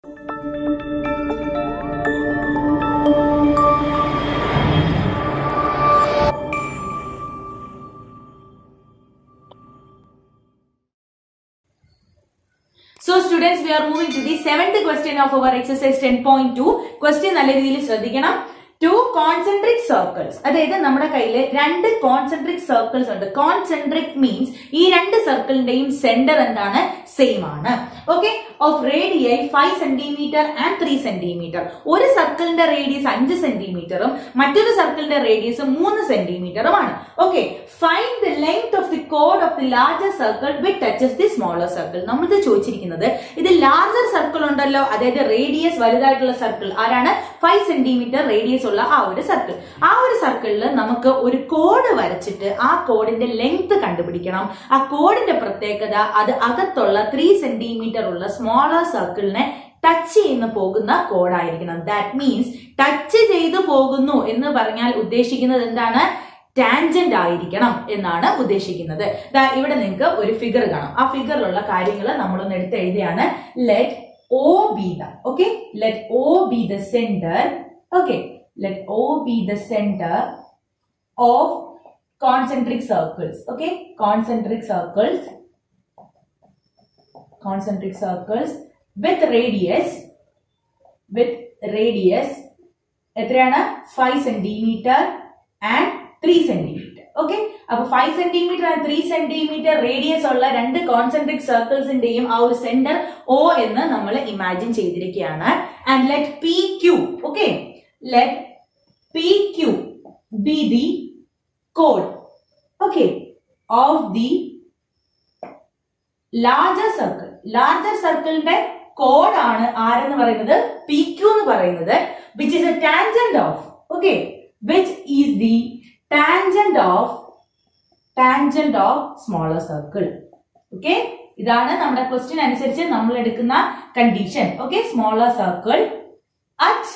So students, we are moving to the seventh question of our exercise 10.2. Question നല്ല രീതിയിൽ ശ്രദ്ധിക്കണം to concentric circles അതായത് നമ്മുടെ കയ്യിൽ രണ്ട് കോൺസെൻട്രിക് സർക്കിൾസ് ഉണ്ട് കോൺസെൻട്രിക് മീൻസ് ഈ രണ്ട് സർക്കിളിന്റെയും സെന്റർ എന്താണ് സെയിം ആണ് okay of radii five centimetre and three centimetre ഒരു സർക്കിളിന്റെ റേഡിയസ് അഞ്ച് സെന്റിമീറ്ററും മറ്റൊരു സർക്കിളിന്റെ റേഡിയസ് മൂന്ന് സെന്റിമീറ്ററുമാണ് okay find the length of the കോഡ് of the larger circle with touches the smaller circle നമ്മളിത് ചോദിച്ചിരിക്കുന്നത് ഇത് ലാർജർ സർക്കിൾ ഉണ്ടല്ലോ അതായത് റേഡിയസ് വലുതായിട്ടുള്ള സർക്കിൾ ആരാണ് ഫൈവ് സെന്റിമീറ്റർ റേഡിയസ് ഉള്ള ആ ഒരു സർക്കിൾ ആ ഒരു സർക്കിളിൽ നമുക്ക് ഒരു കോഡ് വരച്ചിട്ട് ആ കോഡിന്റെ ലെങ്ത് കണ്ടുപിടിക്കണം ആ കോഡിന്റെ പ്രത്യേകത അത് അകത്തുള്ള ത്രീ സെന്റിമീറ്റർ ഉള്ള സ്മോളർ സർക്കിളിനെ ടച്ച് ചെയ്യുന്ന പോകുന്ന കോഡായിരിക്കണം ദാറ്റ് മീൻസ് ടച്ച് ചെയ്തു പോകുന്നു എന്ന് പറഞ്ഞാൽ ഉദ്ദേശിക്കുന്നത് എന്താണ് ടാൻജന്റ് ആയിരിക്കണം എന്നാണ് ഉദ്ദേശിക്കുന്നത് ദാ ഇവിടെ നിങ്ങൾക്ക് ഒരു ഫിഗർ കാണാം ആ ഫിഗറിലുള്ള കാര്യങ്ങൾ നമ്മളൊന്ന് എടുത്ത് എഴുതിയാണ് let O be the okay let O be the centre okay let O be the centre of concentric circles okay concentric circles concentric circles with radius with radius എത്രയാണ് five centimetre and three centimetre okay അപ്പൊ five centimetre and three centimetre radius ഉള്ള രണ്ട് concentric സർക്കിൾസിന്റെയും ആ ഒരു centre ഓ എന്ന് നമ്മൾ imagine ചെയ്തിരിക്കുകയാണ് and let P Q okay let P Q be the കോഡ് okay of the larger circle larger സർക്കിളിന്റെ കോഡാണ് ആരെന്ന് പറയുന്നത് പി ക്യൂ എന്ന് പറയുന്നത് which is a tangent of okay which is the tangent of tangent of smaller circle okay ഇതാണ് നമ്മുടെ question അനുസരിച്ച് നമ്മൾ എടുക്കുന്ന condition okay smaller circle at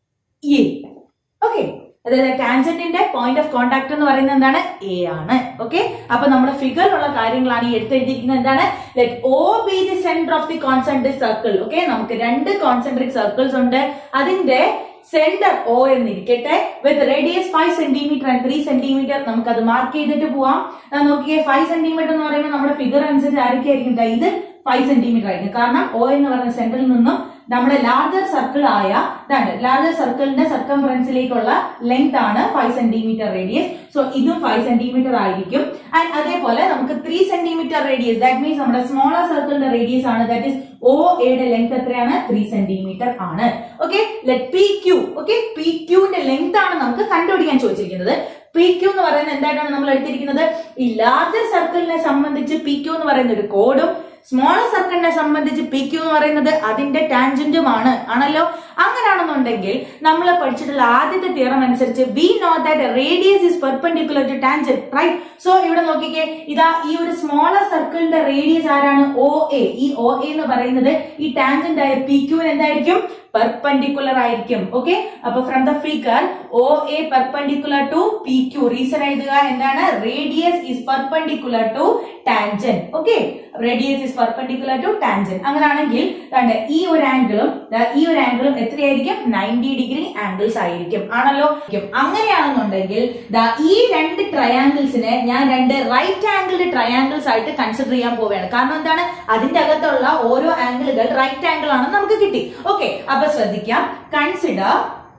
A okay അതായത് ടാൻജന്റിന്റെ പോയിന്റ് ഓഫ് കോൺടാക്ട് എന്ന് പറയുന്നത് എന്താണ് എ ആണ് ഓക്കെ അപ്പൊ നമ്മുടെ ഫിഗറിലുള്ള കാര്യങ്ങളാണ് ഈ എടുത്തെഴുതിയിരിക്കുന്നത് എന്താണ് let O be the centre of the concentric circle okay നമുക്ക് രണ്ട് കോൺസെൻട്രിക് സർക്കിൾസ് ഉണ്ട് അതിന്റെ സെന്റർ ഓ എന്നിരിക്കട്ടെ with radius five centimetre and three centimetre നമുക്ക് അത് മാർക്ക് ചെയ്തിട്ട് പോവാം ദാ നോക്കിയേ ഫൈവ് സെന്റിമീറ്റർ എന്ന് പറയുമ്പോൾ നമ്മുടെ ഫിഗർ അനുസരിച്ച് ആരൊക്കെയായിരിക്കും ദാ ഇത് ഫൈവ് സെന്റിമീറ്റർ ആയിരിക്കും കാരണം ഒ എന്ന് പറയുന്ന സെന്ററിൽ നിന്നും നമ്മുടെ ലാർജർ സർക്കിൾ ആയ ഇതാണ് ലാർജർ സർക്കിളിന്റെ സർക്കംഫറൻസിലേക്കുള്ള ലെങ്ത് ആണ് ഫൈവ് സെന്റിമീറ്റർ റേഡിയസ് സോ ഇതും ഫൈവ് സെന്റിമീറ്റർ ആയിരിക്കും ആൻഡ് അതേപോലെ നമുക്ക് three centimetre radius that means നമ്മുടെ സ്മോളർ സർക്കിളിന്റെ റേഡിയസ് ആണ് ദാറ്റ് ഇസ് ഒ എയുടെ ലെങ്ത് എത്രയാണ് ത്രീ സെന്റിമീറ്റർ ആണ് okay let P Q okay P ക്യൂവിന്റെ ലെങ്ത് ആണ് നമുക്ക് കണ്ടുപിടിക്കാൻ ചോദിച്ചിരിക്കുന്നത് പി ക്യൂ എന്ന് പറയുന്നത് എന്തായിട്ടാണ് നമ്മൾ എടുത്തിരിക്കുന്നത് ഈ ലാർജർ സർക്കിളിനെ സംബന്ധിച്ച് പി ക്യൂ എന്ന് പറയുന്ന ഒരു കോഡും സ്മോളർ സർക്കിളിനെ സംബന്ധിച്ച് പി ക്യൂ എന്ന് പറയുന്നത് അതിന്റെ ടാൻജന്റുമാണ് ആണല്ലോ അങ്ങനെയാണെന്നുണ്ടെങ്കിൽ നമ്മൾ പഠിച്ചിട്ടുള്ള ആദ്യത്തെ തിയറം അനുസരിച്ച് we know that radius is perpendicular to tangent right so ഇവിടെ നോക്കിക്കേ ഇതാ ഈ ഒരു സ്മോളർ സർക്കിളിന്റെ റേഡിയസ് ആരാണ് ഒ എ ഈ ഒ എ എന്ന് പറയുന്നത് ഈ ടാൻജന്റ് ആയ പി ക്യൂവിന് എന്തായിരിക്കും പെർപെൻഡിക്കുലർ ആയിരിക്കും ഓക്കെ അപ്പൊ from the figure O A perpendicular to P Q reason എഴുതുക എന്താണ് radius is perpendicular to tangent okay radius is perpendicular to tangent അങ്ങനെയാണെങ്കിൽ ദാണ്ടെ ഈ ഒരു ആംഗിളും ഈ ഒരു ആംഗിളും എത്രയായിരിക്കും നയൻറ്റി ഡിഗ്രി ആംഗിൾസ് ആയിരിക്കും ആണല്ലോ അങ്ങനെയാണെന്നുണ്ടെങ്കിൽ ദാ ഈ രണ്ട് ട്രയാംഗിൾസിനെ ഞാൻ രണ്ട് റൈറ്റ് ആംഗിൾഡ് ട്രയാംഗിൾസ് ആയിട്ട് കൺസിഡർ ചെയ്യാൻ പോവുകയാണ് കാരണം എന്താണ് അതിന്റെ അകത്തുള്ള ഓരോ ആംഗിളുകൾ റൈറ്റ് ആംഗിൾ ആണെന്ന് നമുക്ക് കിട്ടി ഓക്കെ അപ്പൊ ശ്രദ്ധിക്കാം കൺസിഡർ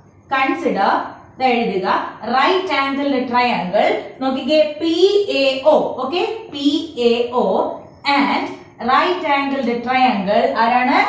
കൺസിഡർ എഴുതുക റൈറ്റ് ആംഗിൾ ട്രയാംഗിൾ നോക്കിക്കേ P A O okay P A O and right angle triangle ആരാണ്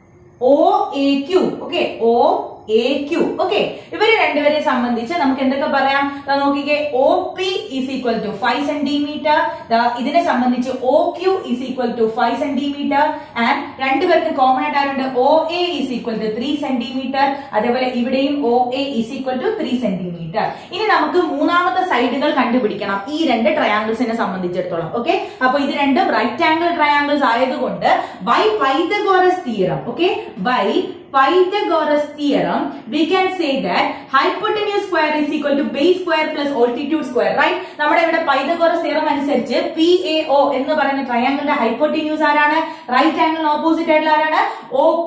O A Q okay O A Q okay ഇവര് രണ്ടുപേരെ സംബന്ധിച്ച് നമുക്ക് എന്തൊക്കെ പറയാം ദാ നോക്കിക്കേ O P is equal to five centimetre ഇതിനെ സംബന്ധിച്ച് O Q is equal to five centimetre and രണ്ടുപേർക്ക് കോമൺ ആയിട്ട് ആരുണ്ട് O A is equal to three centimetre അതേപോലെ ഇവിടെയും O A is equal to three centimetre ഇനി നമുക്ക് മൂന്നാമത്തെ സൈഡുകൾ കണ്ടുപിടിക്കണം ഈ രണ്ട് ട്രയാംഗിൾസിനെ സംബന്ധിച്ചിടത്തോളം ഓക്കെ അപ്പൊ ഇത് രണ്ടും റൈറ്റ് ആംഗിൾ ട്രയാംഗിൾസ് ആയതുകൊണ്ട് by Pythagoras theorem okay by Pythagoras theorem, we can say that hypotenuse square is equal to base square plus altitude square, right? നമ്മുടെ ഇവിടെ പൈതഗോറസ് തിയറം അനുസരിച്ച് പി എ ഒ എന്ന് പറയുന്ന ട്രയാംഗിളിന്റെ ഹൈപ്പോട്ടിന്യൂസ് ആരാണ് right ആംഗിളിന് opposite ആയിട്ടുള്ള ആരാണ് O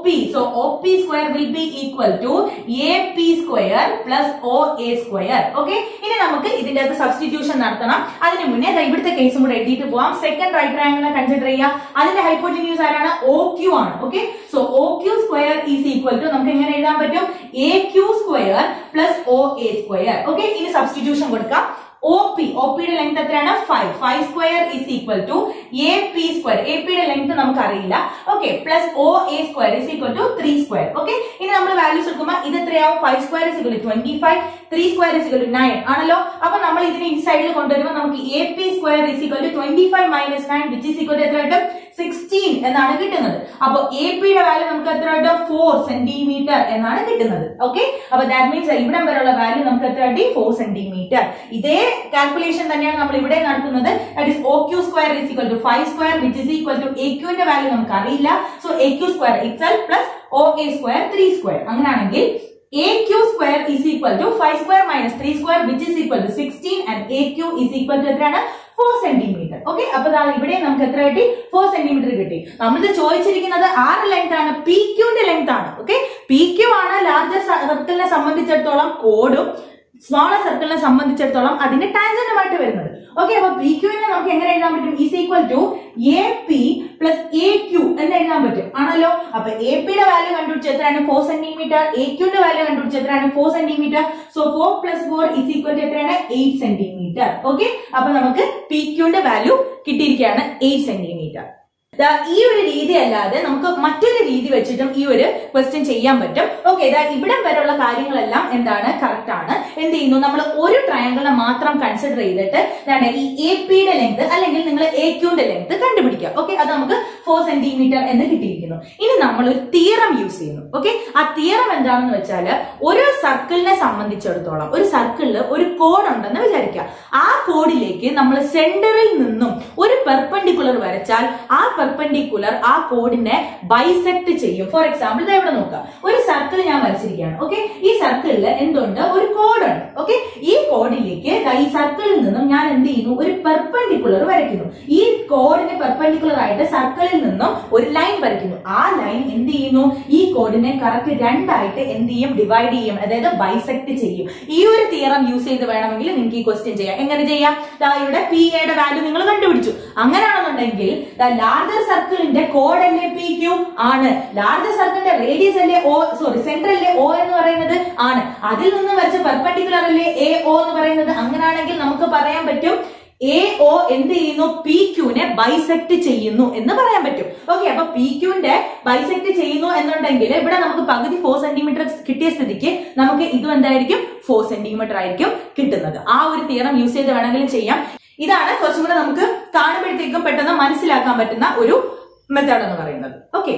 P so O P square will be equal to A P square plus O A square okay ഇനി നമുക്ക് ഇതിന്റെ അകത്ത് സബ്സ്റ്റിറ്റ്യൂഷൻ നടത്തണം അതിന് മുന്നേ ദാ ഇവിടുത്തെ കേസും കൂടെ എഴുതിയിട്ട് പോവാം സെക്കൻഡ് റൈറ്റ് ട്രയാങ്കിളിനെ കൺസിഡർ ചെയ്യാം അതിന്റെ ഹൈപ്പോട്ടിന്യൂസ് ആരാണ് ഒ ക്യു ആണ് okay so O Q square is equal to നമുക്ക് എങ്ങനെ എഴുതാൻ പറ്റും A Q square plus O A square okay ഇനി സബ്സ്റ്റിറ്റ്യൂഷൻ കൊടുക്കാം ഒ പി ഒ പിയുടെ ലെങ്ത് എത്രയാണ് five five square is equal to A P square A പിയുടെ length നമുക്ക് അറിയില്ല okay plus O A square is equal to three square okay ഇനി നമ്മൾ values എടുക്കുമ്പോൾ ഇത് എത്രയാവും five square is equal to twenty five three square is equal to nine ആണല്ലോ അപ്പൊ നമ്മൾ ഇതിനെ ഈ സൈഡിൽ കൊണ്ടുവരുമ്പോൾ നമുക്ക് A P square is equal to twenty five minus nine which is equal to എത്ര കിട്ടും സിക്സ്റ്റീൻ എന്നാണ് കിട്ടുന്നത് അപ്പൊ എ പിയുടെ വാല്യൂ നമുക്ക് എത്ര കിട്ടും ഫോർ സെന്റിമീറ്റർ എന്നാണ് കിട്ടുന്നത് ഓക്കെ അപ്പൊ ദാറ്റ് മീൻസ് ഇവിടം വരെയുള്ള വാല്യൂ നമുക്ക് എത്ര കിട്ടി ഫോർ സെന്റിമീറ്റർ ഇതേ കാൽക്കുലേഷൻ തന്നെയാണ് നമ്മൾ ഇവിടെ നടത്തുന്നത് that is O Q square is equal to five square which is equal to A ക്യൂന്റെ വാല്യൂ നമുക്ക് അറിയില്ല so A Q square itself plus O A square three square അങ്ങനെയാണെങ്കിൽ A Q square is equal to five square minus three square which is equal to sixteen and A Q is equal to എത്രയാണ് four centimetre okay അപ്പൊ ദാ ഇവിടെ നമുക്ക് എത്ര കിട്ടി four centimetre കിട്ടി നമ്മളിത് ചോദിച്ചിരിക്കുന്നത് ആറ് ലെങ്ത് ആണ് പി ക്യൂന്റെ ലെങ്ത് ആണ് ഓക്കെ പി ക്യൂ ആണ് ലാർജർ സർക്കിളിനെ സംബന്ധിച്ചിടത്തോളം കോഡും സ്മോളർ സർക്കിളിനെ സംബന്ധിച്ചിടത്തോളം അതിന്റെ ടാൻജന്റുമായിട്ട് വരുന്നത് ഓക്കെ അപ്പൊ പി ക്യൂവിനെ നമുക്ക് എങ്ങനെ എഴുതാൻ പറ്റും is equal to A P plus A Q എന്ന് എഴുതാൻ പറ്റും ആണല്ലോ അപ്പൊ എ പിയുടെ വാല്യൂ കണ്ടുപിടിച്ച് എത്രയാണ് ഫോർ സെന്റിമീറ്റർ എ ക്യൂന്റെ വാല്യൂ കണ്ടുപിടിച്ച് എത്രയാണ് four centimetre so four plus four is equal to എത്രയാണ് എയ്റ്റ് സെന്റിമീറ്റർ ഓക്കെ അപ്പൊ നമുക്ക് പി ക്യൂന്റെ വാല്യൂ കിട്ടിയിരിക്കുകയാണ് എയ്റ്റ് സെന്റിമീറ്റർ ദാ ഈ ഒരു രീതി അല്ലാതെ നമുക്ക് മറ്റൊരു രീതി വെച്ചിട്ടും ഈ ഒരു ക്വസ്റ്റ്യൻ ചെയ്യാൻ പറ്റും ഓക്കെ ഇതാ ഇവിടം വരെയുള്ള കാര്യങ്ങളെല്ലാം എന്താണ് കറക്റ്റ് ആണ് എന്ത് ചെയ്യുന്നു നമ്മൾ ഒരു ട്രയാങ്കിളിനെ മാത്രം കൺസിഡർ ചെയ്തിട്ട് എന്താണ് ഈ എ പിയുടെ ലെങ്ത് അല്ലെങ്കിൽ നിങ്ങൾ എ ക്യൂന്റെ ലെങ്ത് കണ്ടുപിടിക്കുക ഓക്കെ അത് നമുക്ക് ഫോർ സെന്റിമീറ്റർ എന്ന് കിട്ടിയിരിക്കുന്നു ഇനി നമ്മൾ ഒരു തിയറം യൂസ് ചെയ്യുന്നു ഓക്കെ ആ തിയറം എന്താണെന്ന് വെച്ചാൽ ഒരു സർക്കിളിനെ സംബന്ധിച്ചിടത്തോളം ഒരു സർക്കിളിൽ ഒരു കോഡ് ഉണ്ടെന്ന് വിചാരിക്കുക ആ കോഡിലേക്ക് നമ്മൾ സെന്ററിൽ നിന്നും ഒരു പെർപെൻഡിക്കുലർ വരച്ചാൽ ആ പെർപെൻഡിക്കുലർ ആ കോഡിനെ ബൈസെക്ട് ചെയ്യും ഫോർ എക്സാമ്പിൾ ഇവിടെ നോക്കുക ഒരു സർക്കിൾ ഞാൻ വരച്ചിരിക്കുകയാണ് ഓക്കെ ഈ സർക്കിളിൽ എന്തുണ്ട് ഒരു കോഡ് ഉണ്ട് ഓക്കെ ഈ കോഡിലേക്ക് ദാ ഈ സർക്കിളിൽ നിന്നും ഞാൻ എന്ത് ചെയ്യുന്നു ഒരു പെർപെൻഡിക്കുലർ വരയ്ക്കുന്നു ഈ കോഡിന് പെർപെൻഡിക്കുലർ ആയിട്ട് സർക്കിളിൽ നിന്നും ഒരു ലൈൻ വരയ്ക്കുന്നു ആ ലൈൻ എന്ത് ചെയ്യുന്നു ഈ കോഡിനെ കറക്റ്റ് രണ്ടായിട്ട് എന്ത് ചെയ്യും ഡിവൈഡ് ചെയ്യും അതായത് ബൈസെക്ട് ചെയ്യും ഈ ഒരു തിയറം യൂസ് ചെയ്ത് വേണമെങ്കിൽ നിങ്ങൾക്ക് ഈ ക്വസ്റ്റ്യൻ ചെയ്യാം എങ്ങനെ ചെയ്യാം ദാ ഇവിടെ പി എയുടെ വാല്യൂ നിങ്ങൾ കണ്ടുപിടിച്ചു അങ്ങനെയാണെന്നുണ്ടെങ്കിൽ ലാർജർ സർക്കിളിന്റെ കോഡ് അല്ലേ പി ക്യൂ ആണ് ലാർജർ സർക്കിളിന്റെ റേഡിയസ് അല്ലേ ഒ സോറി സെന്റർ അല്ലേ ഒ എന്ന് പറയുന്നത് ആണ് അതിൽ നിന്ന് വരച്ച പെർപെൻഡിക്കുലർ അല്ലേ എ ഒ എന്ന് പറയുന്നത് അങ്ങനെയാണെങ്കിൽ നമുക്ക് പറയാൻ പറ്റും എ ഒ എന്ത് ചെയ്യുന്നു പി ക്യൂനെ ബൈസെക്ട് ചെയ്യുന്നു എന്ന് പറയാൻ പറ്റും ഓക്കെ അപ്പൊ പി ക്യൂന്റെ ബൈസെക്ട് ചെയ്യുന്നു എന്നുണ്ടെങ്കിൽ ഇവിടെ നമുക്ക് പകുതി ഫോർ സെന്റിമീറ്റർ കിട്ടിയ സ്ഥിതിക്ക് നമുക്ക് ഇതും എന്തായിരിക്കും ഫോർ സെന്റിമീറ്റർ ആയിരിക്കും കിട്ടുന്നത് ആ ഒരു തിയറം യൂസ് ചെയ്ത് വേണമെങ്കിലും ചെയ്യാം ഇതാണ് കുറച്ചും കൂടെ നമുക്ക് കാണുമ്പോഴത്തേക്കും പെട്ടെന്ന് മനസ്സിലാക്കാൻ പറ്റുന്ന ഒരു മെത്തേഡ് എന്ന് പറയുന്നത് okay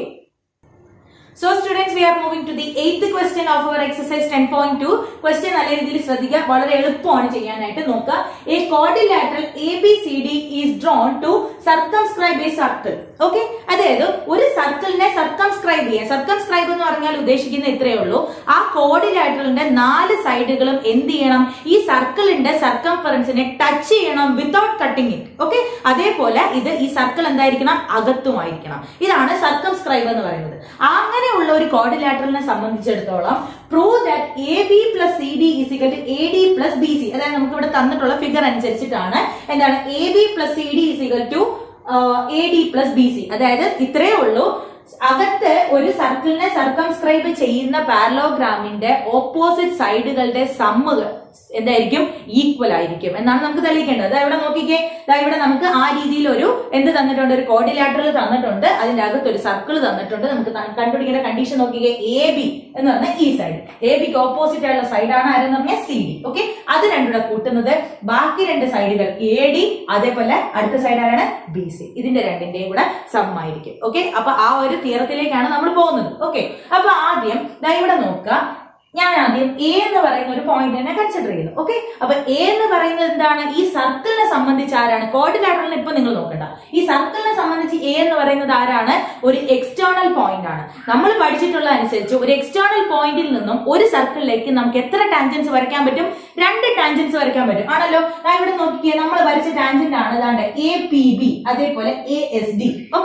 so students we are moving to the eighth question of our exercise ten point two question നല്ല രീതിയിൽ ശ്രദ്ധിക്കുക വളരെ എളുപ്പമാണ് ചെയ്യാനായിട്ട് നോക്കുക a quadrilateral A B C D is drawn to circumscribe a circle okay അതായത് ഒരു സർക്കിളിനെ സർക്കംസ്ക്രൈബ് ചെയ്യാൻ സർക്കംസ്ക്രൈബ് എന്ന് പറഞ്ഞാൽ ഉദ്ദേശിക്കുന്ന ഇത്രയേ ഉള്ളൂ ആ കോർഡിലാറ്ററലിന്റെ നാല് സൈഡുകളും എന്ത് ചെയ്യണം ഈ സർക്കിളിന്റെ സർക്കംഫറൻസിനെ ടച്ച് ചെയ്യണം വിത്തൗട്ട് കട്ടിങ് ഇറ്റ് ഓക്കെ അതേപോലെ ഇത് ഈ സർക്കിൾ എന്തായിരിക്കണം അകത്തുമായിരിക്കണം ഇതാണ് സർക്കംസ്ക്രൈബ് എന്ന് പറയുന്നത് അങ്ങനെയുള്ള ഒരു കോർഡിലാറ്ററലിനെ സംബന്ധിച്ചിടത്തോളം prove that A B plus C D is equal to A D plus B C അതായത് നമുക്ക് ഇവിടെ തന്നിട്ടുള്ള ഫിഗർ അനുസരിച്ചിട്ടാണ് എന്താണ് A B plus C D is equal to A D plus B C അതായത് ഇത്രയേ ഉള്ളൂ അകത്ത് ഒരു സർക്കിളിനെ സർക്കംസ്ക്രൈബ് ചെയ്യുന്ന പാരലോഗ്രാമിന്റെ ഓപ്പോസിറ്റ് സൈഡുകളുടെ സമ്മുകൾ എന്തായിരിക്കും ഈക്വൽ ആയിരിക്കും എന്നാണ് നമുക്ക് തെളിയിക്കേണ്ടത് ദാ ഇവിടെ നോക്കിക്കേ ദാ ഇവിടെ നമുക്ക് ആ രീതിയിൽ ഒരു എന്ത് തന്നിട്ടുണ്ട് ഒരു കോർഡിലാറ്ററൽ തന്നിട്ടുണ്ട് അതിന്റെ അകത്ത് ഒരു സർക്കിൾ തന്നിട്ടുണ്ട് നമുക്ക് ത- കണ്ടുപിടിക്കേണ്ട കണ്ടീഷൻ നോക്കിക്കേ എ ബി എന്ന് പറഞ്ഞാൽ ഈ സൈഡ് എ ബിക്ക് ഓപ്പോസിറ്റ് ആയിട്ടുള്ള സൈഡാണ് ആരെന്ന് പറഞ്ഞാൽ സി ഡി ഓക്കെ അത് രണ്ടുകൂടെ കൂട്ടുന്നത് ബാക്കി രണ്ട് സൈഡുകൾ എ ഡി അതേപോലെ അടുത്ത സൈഡ് ആരാണ് ബി സി ഇതിന്റെ രണ്ടിന്റെയും കൂടെ സം ആയിരിക്കും ഓക്കെ അപ്പൊ ആ ഒരു തീറത്തിലേക്കാണ് നമ്മൾ പോകുന്നത് ഓക്കെ അപ്പൊ ആദ്യം ദാ ഇവിടെ നോക്കുക ഞാൻ ആദ്യം എ എന്ന് പറയുന്ന ഒരു പോയിന്റിനെ കൺസിഡർ ചെയ്യുന്നു ഓക്കെ അപ്പൊ എ എന്ന് പറയുന്നത് എന്താണ് ഈ സർക്കിളിനെ സംബന്ധിച്ച് ആരാണ് കോർഡിനാറ്ററിനെ ഇപ്പൊ നിങ്ങൾ നോക്കണ്ട ഈ സർക്കിളിനെ സംബന്ധിച്ച് എ എന്ന് പറയുന്നത് ആരാണ് ഒരു എക്സ്റ്റേണൽ പോയിന്റ് ആണ് നമ്മൾ പഠിച്ചിട്ടുള്ള അനുസരിച്ച് ഒരു എക്സ്റ്റേണൽ പോയിന്റിൽ നിന്നും ഒരു സർക്കിളിലേക്ക് നമുക്ക് എത്ര ടാൻജൻസ് വരയ്ക്കാൻ പറ്റും രണ്ട് ടാൻജൻസ് വരയ്ക്കാൻ പറ്റും ആണല്ലോ ദാ ഇവിടെ നോക്കിക്കേ നമ്മൾ വരച്ച ടാൻജന്റ് ആണ് അതാണ്ട് എ പി ബി അതേപോലെ എ എസ് ഡി ഓക്കെ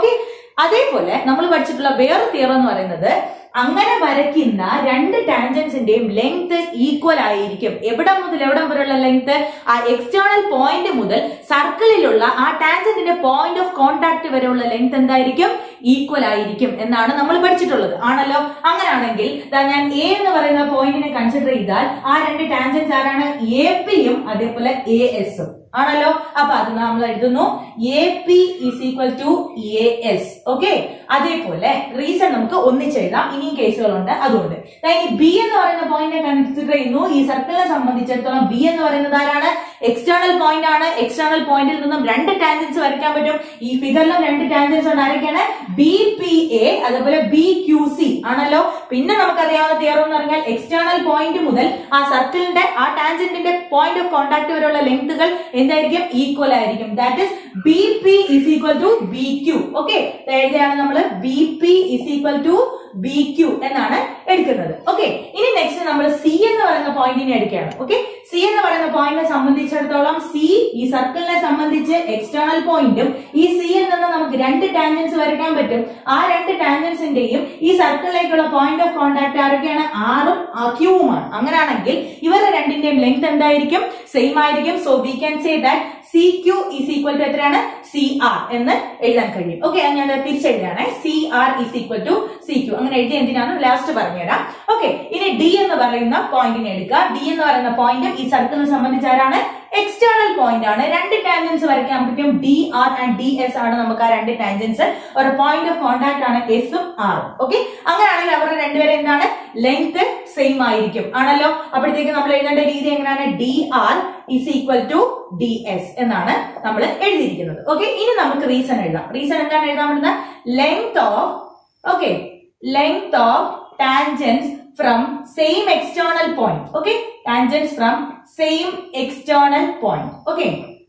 അതേപോലെ നമ്മൾ പഠിച്ചിട്ടുള്ള വേറെ തിയറം എന്ന് പറയുന്നത് അങ്ങനെ വരയ്ക്കുന്ന രണ്ട് ടാൻജൻസിന്റെയും ലെങ്ത് ഈക്വൽ ആയിരിക്കും എവിടെ മുതൽ എവിടെ വരെയുള്ള ലെങ്ത് ആ എക്സ്റ്റേണൽ പോയിന്റ് മുതൽ സർക്കിളിലുള്ള ആ ടാൻജന്റിന്റെ പോയിന്റ് ഓഫ് കോണ്ടാക്ട് വരെയുള്ള ലെങ്ത് എന്തായിരിക്കും ഈക്വൽ ആയിരിക്കും എന്നാണ് നമ്മൾ പഠിച്ചിട്ടുള്ളത് ആണല്ലോ അങ്ങനെയാണെങ്കിൽ ദാ ഞാൻ എ എന്ന് പറയുന്ന പോയിന്റിനെ കൺസിഡർ ചെയ്താൽ ആ രണ്ട് ടാൻജൻസ് ആരാണ് എ പിയും അതേപോലെ എ എസും ആണല്ലോ അപ്പൊ അത് നമ്മൾ എഴുതുന്നു A P is equal to A S okay അതേപോലെ റീസൺ നമുക്ക് ഒന്നിച്ചെഴുതാം ഇനിയും കേസുകളുണ്ട് അതുകൊണ്ട് ഈ ബി എന്ന് പറയുന്ന പോയിന്റിനെ കൺസിഡർ ചെയ്യുന്നു ഈ സർക്കിളിനെ സംബന്ധിച്ചിടത്തോളം ബി എന്ന് പറയുന്നത് ആരാണ് എക്സ്റ്റേണൽ പോയിന്റ് ആണ് എക്സ്റ്റേണൽ പോയിന്റിൽ നിന്നും രണ്ട് ടാൻജൻസ് വരയ്ക്കാൻ പറ്റും ഈ ഫിഗറിലും രണ്ട് ടാൻജൻസ് ഉണ്ട് ആരൊക്കെയാണ് ബി പി എ അതേപോലെ ബി ക്യു സി ആണല്ലോ പിന്നെ നമുക്കറിയാവുന്ന തിയറം എന്ന് പറഞ്ഞാൽ എക്സ്റ്റേണൽ പോയിന്റ് മുതൽ ആ സർക്കിളിന്റെ ആ ടാൻജന്റിന്റെ പോയിന്റ് ഓഫ് കോൺടാക്ട് വരെയുള്ള ലെങ്തുകൾ എന്തായിരിക്കും ഈക്വൽ ആയിരിക്കും that is B P is equal to B Q okay എഴുതിയാണ് നമ്മൾ B P is equal to B Q എന്നാണ് എടുക്കുന്നത് ഓക്കെ ഇനി നെക്സ്റ്റ് നമ്മൾ സി എന്ന് പറയുന്ന പോയിന്റിനെ എടുക്കുകയാണ് ഓക്കെ സി എന്ന് പറയുന്ന പോയിന്റിനെ സംബന്ധിച്ചിടത്തോളം സി ഈ സർക്കിളിനെ സംബന്ധിച്ച് എക്സ്റ്റേണൽ പോയിന്റും ഈ സിയിൽ നിന്ന് നമുക്ക് രണ്ട് ടാൻജൻസ് വരയ്ക്കാൻ പറ്റും ആ രണ്ട് ടാൻജൻസിന്റെയും ഈ സർക്കിളിലേക്കുള്ള പോയിന്റ് ഓഫ് കോൺടാക്ട് ആരൊക്കെയാണ് ആറും ക്യൂവുമാണ് അങ്ങനെയാണെങ്കിൽ ഇവരുടെ രണ്ടിന്റെയും ലെങ്ത് എന്തായിരിക്കും സെയിം ആയിരിക്കും so we can say that C Q is equal to എത്രയാണ് സി ആർ എന്ന് എഴുതാൻ കഴിയും ഓക്കെ ഞാൻ തിരിച്ചെഴുതാണ് C R is equal to C Q അങ്ങനെ എഴുതി എന്തിനാണ് ലാസ്റ്റ് പറഞ്ഞുതരാം ഓക്കെ ഇനി ഡി എന്ന് പറയുന്ന പോയിന്റിനെ എടുക്കുക ഡി എന്ന് പറയുന്ന പോയിന്റ് ഈ സർക്കിളിനെ സംബന്ധിച്ച് ആരാണ് എക്സ്റ്റേണൽ പോയിന്റ് ആണ് രണ്ട് ടാൻജൻസ് വരയ്ക്കാൻ പറ്റും D R and D S ആണ് നമുക്ക് ആ രണ്ട് ടാൻജൻസ് ഒരു പോയിന്റ് ഓഫ് കോൺടാക്ട് ആണ് എസും ആറും ഓക്കെ അങ്ങനെയാണെങ്കിൽ അവരുടെ രണ്ടുപേരും എന്താണ് ലെങ്ത് സെയിം ആയിരിക്കും ആണല്ലോ അപ്പോഴത്തേക്ക് നമ്മൾ എഴുതേണ്ട രീതി എങ്ങനെയാണ് D R is equal to D S എന്നാണ് നമ്മൾ എഴുതിയിരിക്കുന്നത് ഓക്കെ ഇനി നമുക്ക് റീസൺ എഴുതാം റീസൺ എന്താണ് എഴുതാൻ പറ്റുന്നത് length of okay length of tangents from same external point okay tangents from same external point okay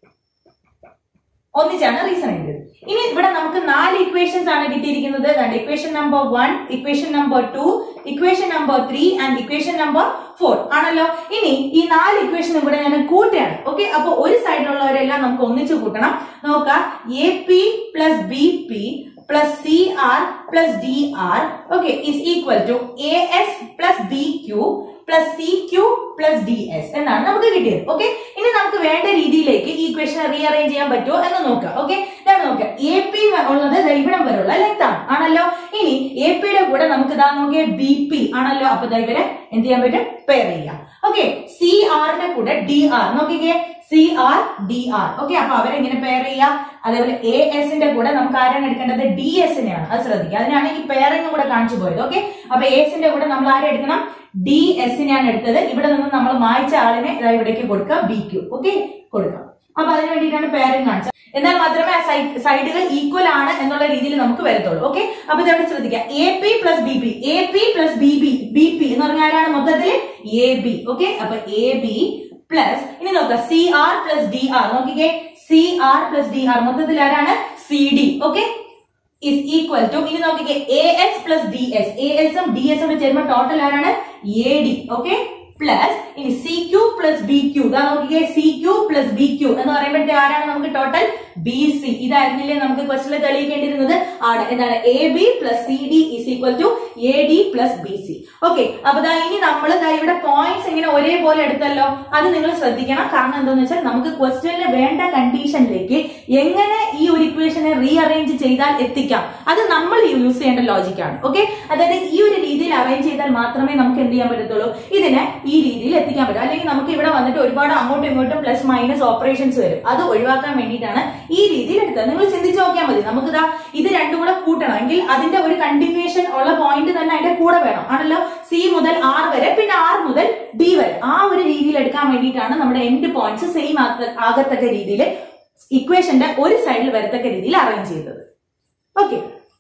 ഒന്നിച്ചാണ് റീസൺ എഴുതിയത് ഇനി ഇവിടെ നമുക്ക് നാല് ഇക്വേഷൻസ് ആണ് കിട്ടിയിരിക്കുന്നത് equation number one equation number two equation number three and equation number four ആണല്ലോ ഇനി ഈ നാല് ഇക്വേഷൻ ഇവിടെ ഞാൻ കൂട്ടുകയാണ് ഓക്കെ അപ്പൊ ഒരു സൈഡിലുള്ളവരെല്ലാം നമുക്ക് ഒന്നിച്ച് കൂട്ടണം നോക്കാം A P plus B P plus C R plus D R okay is equal to A S plus B Q plus C Q plus D S എന്നാണ് നമുക്ക് കിട്ടിയത് ഓക്കെ ഇനി നമുക്ക് വേണ്ട രീതിയിലേക്ക് ഈ ഇക്വേഷൻ റീഅറേഞ്ച് ചെയ്യാൻ പറ്റുമോ എന്ന് നോക്കാം ഓക്കെ ഇതാണ് നോക്കാം എ പി ഉള്ളത് ദാ ഇവിടം വരെയുള്ള ലെങ്ത് ആണ് ആണല്ലോ ഇനി എ പിയുടെ കൂടെ നമുക്ക് ഇതാ നോക്കിയാൽ ബി പി ആണല്ലോ അപ്പൊ ദാ ഇവരെ എന്ത് ചെയ്യാൻ പറ്റും പെയർ ചെയ്യാം ഓക്കെ സി ആറിന്റെ കൂടെ ഡി ആർ നോക്കിക്കേ C R D R okay അപ്പൊ അവരെങ്ങനെ പെയർ ചെയ്യാം അതേപോലെ എ എസിന്റെ കൂടെ നമുക്ക് ആരാണ് എടുക്കേണ്ടത് ഡി എസിനെയാണ് അത് ശ്രദ്ധിക്കുക അതിനാണ് ഈ പെയറിംഗ് കൂടെ കാണിച്ചു പോയത് ഓക്കെ അപ്പൊ എ എസിന്റെ കൂടെ നമ്മൾ ആരെ എടുക്കണം ഡി എസിനെയാണ് എടുത്തത് ഇവിടെ നിന്ന് നമ്മൾ മായ്ച്ച ആളിനെ ഇതാ ഇവിടേക്ക് കൊടുക്കുക ബി ക്യു ഓക്കെ കൊടുക്കാം അപ്പൊ അതിന് വേണ്ടിയിട്ടാണ് പെയറിംഗ് കാണിച്ചത് എന്നാൽ മാത്രമേ ആ സൈഡുകൾ ഈക്വൽ ആണ് എന്നുള്ള രീതിയിൽ നമുക്ക് വരത്തുള്ളൂ ഓക്കെ അപ്പൊ ഇതവിടെ ശ്രദ്ധിക്കാം A P plus B P A P plus B B B P എന്ന് പറഞ്ഞാൽ ആരാണ് മൊത്തത്തിൽ എ ബി ഓക്കെ അപ്പൊ എ ബി പ്ലസ് ഇനി നോക്കുക C R plus D R നോക്കിക്കേ C R plus D R മൊത്തത്തിൽ ആരാണ് C D okay is equal to ഇനി നോക്കിക്കേ A S plus D S A എസും ഡി എസും കൂടെ ചേരുമ്പോൾ ടോട്ടൽ ആരാണ് എ ഡി ഓക്കെ പ്ലസ് ഇനി C Q plus B Q ഇതാ നോക്കിക്കേ C Q plus B Q എന്ന് പറയുമ്പോഴത്തെ ആരാണ് നമുക്ക് ടോട്ടൽ ബി സി ഇതായിരുന്നില്ലേ നമുക്ക് ക്വസ്റ്റിൽ തെളിയിക്കേണ്ടിയിരുന്നത് ആണ് എന്താണ് A B plus C D is equal to A D plus B C okay അപ്പൊ ദാ ഇനി നമ്മൾ ദാ ഇവിടെ പോയിന്റ്സ് ഇങ്ങനെ ഒരേപോലെ എടുത്തല്ലോ അത് നിങ്ങൾ ശ്രദ്ധിക്കണം കാരണം എന്താണെന്ന് വെച്ചാൽ നമുക്ക് ക്വസ്റ്റ്യനിൽ വേണ്ട കണ്ടീഷനിലേക്ക് എങ്ങനെ ഈ ഒരു ഇക്വേഷനെ റീഅറേഞ്ച് ചെയ്താൽ എത്തിക്കാം അത് നമ്മൾ യൂസ് ചെയ്യേണ്ട ലോജിക്കാണ് ഓക്കെ അതായത് ഈ ഒരു രീതിയിൽ അറേഞ്ച് ചെയ്താൽ മാത്രമേ നമുക്ക് എന്ത് ചെയ്യാൻ പറ്റത്തുള്ളൂ ഇതിനെ ഈ രീതിയിൽ എത്തിക്കാൻ പറ്റും അല്ലെങ്കിൽ നമുക്ക് ഇവിടെ വന്നിട്ട് ഒരുപാട് അങ്ങോട്ടും ഇങ്ങോട്ടും പ്ലസ് മൈനസ് ഓപ്പറേഷൻസ് വരും അത് ഒഴിവാക്കാൻ വേണ്ടിയിട്ടാണ് ഈ രീതിയിൽ എടുത്തത് നിങ്ങൾ ചിന്തിച്ച് നോക്കിയാൽ മതി നമുക്ക് ഇതാ ഇത് രണ്ടും കൂടെ കൂട്ടണം എങ്കിൽ അതിന്റെ ഒരു കണ്ടിന്യൂവേഷൻ ഉള്ള പോയിന്റ് തന്നെ അതിന്റെ കൂടെ വേണം ആണല്ലോ സി മുതൽ ആർ വരെ പിന്നെ ആർ മുതൽ ഡി വരെ ആ ഒരു രീതിയിൽ എടുക്കാൻ വേണ്ടിയിട്ടാണ് നമ്മുടെ എൻഡ് പോയിന്റ്സ് സെയിം ആകത്തക്ക രീതിയിൽ ഇക്വേഷന്റെ ഒരു സൈഡിൽ വരത്തക്ക രീതിയിൽ അറേഞ്ച് ചെയ്തത് okay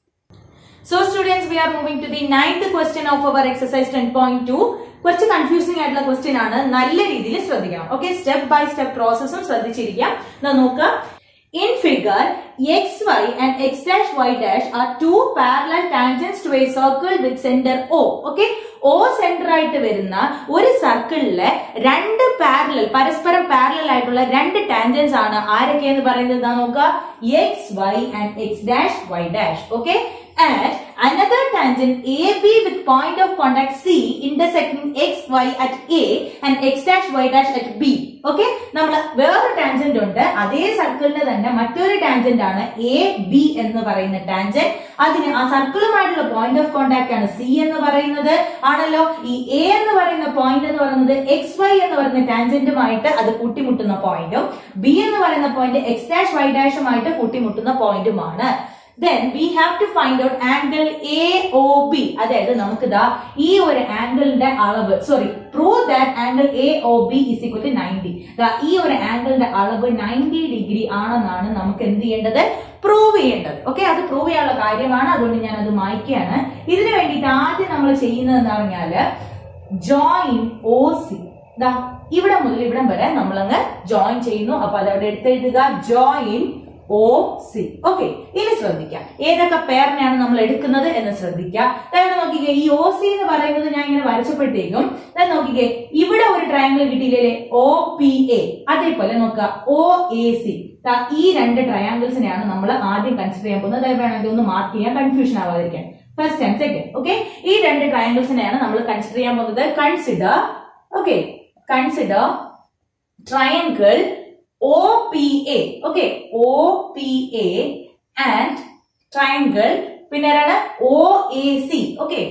so students we are moving to the ninth question of our exercise ten point two കുറച്ച് കൺഫ്യൂസിംഗ് ആയിട്ടുള്ള ക്വസ്റ്റ്യൻ ആണ് നല്ല രീതിയിൽ ശ്രദ്ധിക്കണം ഓക്കെ സ്റ്റെപ്പ് ബൈ സ്റ്റെപ്പ് പ്രോസസ്സും ശ്രദ്ധിച്ചിരിക്കാം എന്നാ നോക്കുക In figure, xy and x dash y dash are two parallel tangents to a circle with center O. Okay? O centre ആയിട്ട് വരുന്ന ഒരു സർക്കിളിലെ രണ്ട് പാരലൽ പരസ്പരം പാരലൽ ആയിട്ടുള്ള രണ്ട് ടാൻജൻസ് ആണ് ആരൊക്കെ എന്ന് പറയുന്നത് ഇതാ നോക്കുക X Y and X dash Y dash okay and another tangent AB with point of contact C intersecting XY at A and X dash Y dash at B. Okay നമ്മൾ വേറെ ടാൻജന്റ് ഉണ്ട് അതേ സർക്കിളിന്റെ തന്നെ മറ്റൊരു ടാൻജന്റ് ആണ് A B എന്ന് പറയുന്ന ടാൻജന്റ് അതിന് ആ സർക്കിളുമായിട്ടുള്ള പോയിന്റ് ഓഫ് കോണ്ടാക്ട് ആണ് സി എന്ന് പറയുന്നത് ആണല്ലോ ഈ എ എന്ന് പറയുന്ന പോയിന്റ് എന്ന് പറയുന്നത് എക്സ് വൈ എന്ന് പറയുന്ന ടാൻജന്റുമായിട്ട് അത് കൂട്ടിമുട്ടുന്ന പോയിന്റും ബി എന്ന് പറയുന്ന പോയിന്റ് എക്സ് ഡാഷ് വൈ ഡാഷുമായിട്ട് കൂട്ടിമുട്ടുന്ന പോയിന്റുമാണ് then we have to find out angle AOB അതായത് നമുക്ക് ദാ ഈ ഒരു ആംഗിളിന്റെ അളവ് sorry prove that angle AOB is equal to 90 ദാ ഈ ഒരു ആംഗിളിന്റെ അളവ് 90 ഡിഗ്രി ആണെന്നാണ് നമുക്ക് എന്ത് ചെയ്യേണ്ടത് പ്രൂവ് ചെയ്യേണ്ടത് ഓക്കെ അത് പ്രൂവ് ചെയ്യാനുള്ള കാര്യമാണ് അതുകൊണ്ട് ഞാൻ അത് മായ്ക്കുകയാണ് ഇതിനു വേണ്ടിയിട്ട് ആദ്യം നമ്മൾ ചെയ്യുന്നത് എന്താ പറഞ്ഞാല് ജോയിൻ ഒ സി ദാ ഇവിടെ മുതൽ ഇവിടം വരെ നമ്മളങ്ങ് ജോയിൻ ചെയ്യുന്നു അപ്പൊ അതവിടെ എടുത്തെഴുതുക ജോയിൻ ഒ സി ഓക്കെ ഇനി ശ്രദ്ധിക്കാം ഏതൊക്കെ പേരിനെയാണ് നമ്മൾ എടുക്കുന്നത് എന്ന് ശ്രദ്ധിക്കാം അതായത് നോക്കിക്കേ ഈ ഒ സി എന്ന് പറയുന്നത് ഞാൻ ഇങ്ങനെ വരച്ചപ്പോഴത്തേക്കും ദാ നോക്കിക്കേ ഇവിടെ ഒരു ട്രയാങ്കിൾ കിട്ടിയില്ലേ ഒ പി എ അതേപോലെ നോക്കുക ഒ എ സി ഈ രണ്ട് ട്രയാങ്കിൾസിനെയാണ് നമ്മൾ ആദ്യം കൺസിഡർ ചെയ്യാൻ പോകുന്നത് അതായത് വേണമെങ്കിൽ ഒന്ന് മാർക്ക് ചെയ്യാൻ കൺഫ്യൂഷൻ ആവാതിരിക്കാൻ ഫസ്റ്റ് ആൻഡ് സെക്കൻഡ് ഓക്കെ ഈ രണ്ട് ട്രയാങ്കിൾസിനെയാണ് നമ്മൾ കൺസിഡർ ചെയ്യാൻ പോകുന്നത് consider okay consider triangle OPA okay OPA and triangle പിന്നെ ആരാണ് OAC ഓക്കെ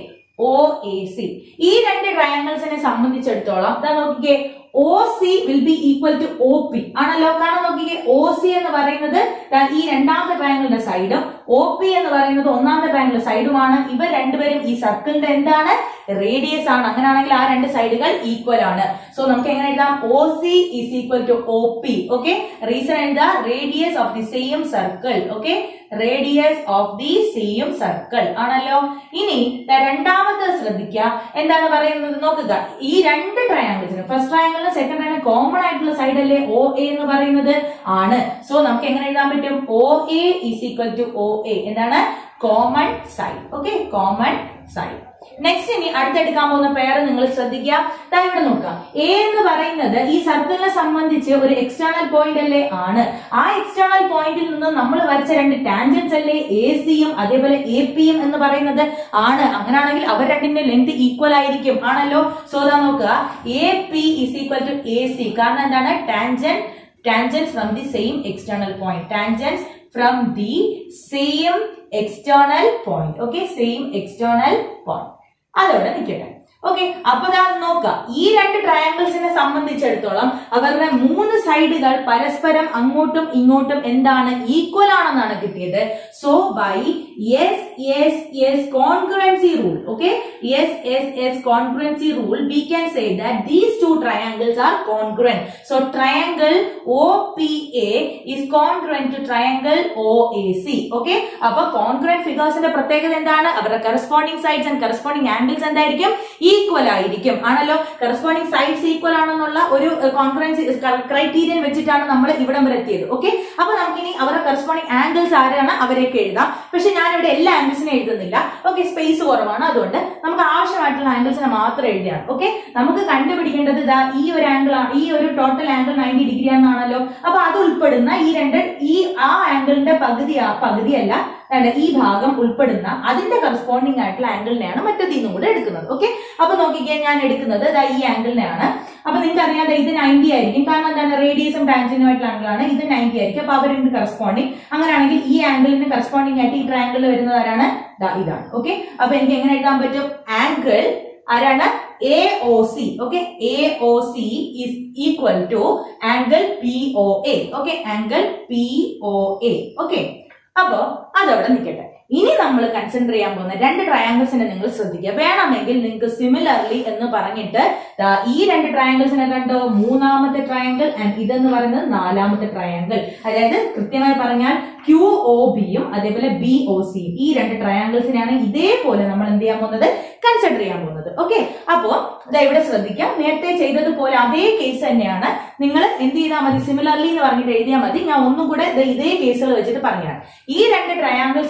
OAC ഈ രണ്ട് ട്രയാങ്കിൾസിനെ സംബന്ധിച്ചിടത്തോളം ഇതാ നോക്കിക്കേ O C will be equal to O P ആണല്ലോ കാരണം നോക്കിക്കേ ഒ സി എന്ന് പറയുന്നത് ദാ ഈ രണ്ടാമത്തെ ട്രയാങ്കിളിന്റെ സൈഡും ഒ പി എന്ന് പറയുന്നത് ഒന്നാമത്തെ ട്രയാങ്കിളിന്റെ സൈഡുമാണ് ഇവർ രണ്ടുപേരും ഈ സർക്കിളിന്റെ എന്താണ് റേഡിയസ് ആണ് അങ്ങനെയാണെങ്കിൽ ആ രണ്ട് സൈഡുകൾ ഈക്വൽ ആണ് സോ നമുക്ക് എങ്ങനെ എഴുതാം O C is equal to O P okay reason എഴുതാ radius of the same circle okay radius of the same circle ആണല്ലോ ഇനി ദാ രണ്ടാമത്തെ ശ്രദ്ധിക്കുക എന്താണ് പറയുന്നത് നോക്കുക ഈ രണ്ട് ട്രയാങ്കിൾസിന് ഫസ്റ്റ് ട്രയാങ്കിളിന് സെക്കൻഡ് ട്രയാങ്കിൾ കോമൺ ആയിട്ടുള്ള സൈഡ് അല്ലേ ഒ എ എന്ന് പറയുന്നത് ആണ് സോ നമുക്ക് എങ്ങനെ എഴുതാൻ പറ്റും O A is equal to O A എന്താണ് common side okay common side next ഇനി അടുത്തെടുക്കാൻ പോകുന്ന പേര് നിങ്ങൾ ശ്രദ്ധിക്കുക ദാ ഇവിടെ നോക്കുക എ എന്ന് പറയുന്നത് ഈ സർക്കിളിനെ സംബന്ധിച്ച് ഒരു എക്സ്റ്റേണൽ പോയിന്റ് അല്ലേ ആണ് ആ എക്സ്റ്റേണൽ പോയിന്റിൽ നിന്ന് നമ്മൾ വരച്ച രണ്ട് ടാൻജൻസ് അല്ലേ എ സിയും അതേപോലെ എ പിയും എന്ന് പറയുന്നത് ആണ് അങ്ങനെയാണെങ്കിൽ അവർ രണ്ടിന്റെ ലെങ്ത് ഈക്വൽ ആയിരിക്കും ആണല്ലോ സോ ദാ നോക്കുക A P is equal to A C കാരണം എന്താണ് tangent tangents from the same external point tangents from the same external point okay same external point അതവിടെ നിൽക്കട്ടെ ഓക്കെ അപ്പൊ ദാ നോക്കാം ഈ രണ്ട് ട്രയാങ്കിൾസിനെ സംബന്ധിച്ചിടത്തോളം അവരുടെ മൂന്ന് സൈഡുകൾ പരസ്പരം അങ്ങോട്ടും ഇങ്ങോട്ടും എന്താണ് ഈക്വൽ ആണെന്നാണ് കിട്ടിയത് so by S S S congruency rule okay S S S congruency rule we can say that these two triangles are congruent so triangle O P A is congruent to triangle O A C okay അപ്പൊ congruent ഫിഗേഴ്സിന്റെ പ്രത്യേകത എന്താണ് അവരുടെ corresponding sides and corresponding angles എന്തായിരിക്കും equal ആയിരിക്കും ആണല്ലോ corresponding sides equal ആണെന്നുള്ള ഒരു കോൺഫറൻസ് ക്രൈറ്റീരിയൻ വെച്ചിട്ടാണ് നമ്മൾ ഇവിടം വരെ എത്തിയത് ഓക്കെ അപ്പൊ നമുക്കിനി അവരുടെ കറസ്പോണ്ടിങ് ആംഗിൾസ് ആരാണ് അവരെയൊക്കെ എഴുതാം പക്ഷെ ഞാൻ ഇവിടെ എല്ലാ ആംഗിൾസിനെ എഴുതുന്നില്ല ഓക്കെ സ്പേസ് കുറവാണ് അതുകൊണ്ട് നമുക്ക് ആവശ്യമായിട്ടുള്ള ആംഗിൾസിനെ മാത്രം എഴുതിയാണ് ഓക്കെ നമുക്ക് കണ്ടുപിടിക്കേണ്ടത് ഇതാ ഈ ഒരു ആംഗിൾ ഈ ഒരു ടോട്ടൽ ആംഗിൾ നയൻറ്റി ഡിഗ്രി ആണെന്നാണല്ലോ അപ്പൊ അത് ഉൾപ്പെടുന്ന ഈ രണ്ട് ഈ ആ ആംഗിളിന്റെ പകുതി പകുതിയല്ല അല്ല, ഈ ഭാഗം ഉൾപ്പെടുന്ന അതിന്റെ കറസ്പോണ്ടിങ് ആയിട്ടുള്ള ആംഗിളിനെയാണ് മറ്റേതിൽ നിന്നും കൂടെ എടുക്കുന്നത് ഓക്കെ അപ്പൊ നോക്കിക്കേ ഞാൻ എടുക്കുന്നത് ദാ ഈ ആംഗിളിനെയാണ് അപ്പൊ നിങ്ങൾക്ക് അറിയാം ദാ ഇത് നയൻറ്റി ആയിരിക്കും കാരണം എന്താണ് റേഡിയസും ടാൻജന്റും ആയിട്ടുള്ള ആംഗിളാണ് ഇത് നയൻറ്റി ആയിരിക്കും അപ്പൊ അവരുണ്ട് കറസ്പോണ്ടിങ് അങ്ങനെയാണെങ്കിൽ ഈ ആംഗിളിന് കറസ്പോണ്ടിങ് ആയിട്ട് ഈ ട്രയാംഗിൾ വരുന്നത് ആരാണ് ദാ ഇതാണ് ഓക്കെ അപ്പൊ എനിക്ക് എങ്ങനെ എഴുതാൻ പറ്റും ആംഗിൾ ആരാണ് A O C okay A O C is equal to angle P O A okay angle P O A okay അപ്പോ അതവിടെ നിൽക്കട്ടെ ഇനി നമ്മൾ കൺസിഡർ ചെയ്യാൻ പോകുന്ന രണ്ട് ട്രയാങ്കിൾസിനെ നിങ്ങൾ ശ്രദ്ധിക്കുക വേണമെങ്കിൽ നിങ്ങൾക്ക് സിമിലർലി എന്ന് പറഞ്ഞിട്ട് ദാ ഈ രണ്ട് ട്രയാങ്കിൾസിനെ കണ്ടോ മൂന്നാമത്തെ ട്രയാങ്കിൾ ആൻഡ് ഇതെന്ന് പറയുന്നത് നാലാമത്തെ ട്രയാങ്കിൾ അതായത് കൃത്യമായി പറഞ്ഞാൽ ക്യു ഒ ബിയും അതേപോലെ ബി ഒ സിയും ഈ രണ്ട് ട്രയാങ്കിൾസിനെയാണ് ഇതേപോലെ നമ്മൾ എന്ത് ചെയ്യാൻ പോകുന്നത് കൺസിഡർ ചെയ്യാൻ പോകുന്നത് ഓക്കെ അപ്പോ ഇതാ ഇവിടെ ശ്രദ്ധിക്കാം നേരത്തെ ചെയ്തതുപോലെ അതേ കേസ് തന്നെയാണ് നിങ്ങൾ എന്ത് ചെയ്താൽ മതി സിമിലർലി എന്ന് പറഞ്ഞിട്ട് എഴുതിയാൽ മതി ഞാൻ ഒന്നും കൂടെ ദേ ഇതേ കേസുകൾ വെച്ചിട്ട് പറഞ്ഞുതരാം ഈ രണ്ട് ട്രയാങ്കിൾസിനെ സംബന്ധിച്ച്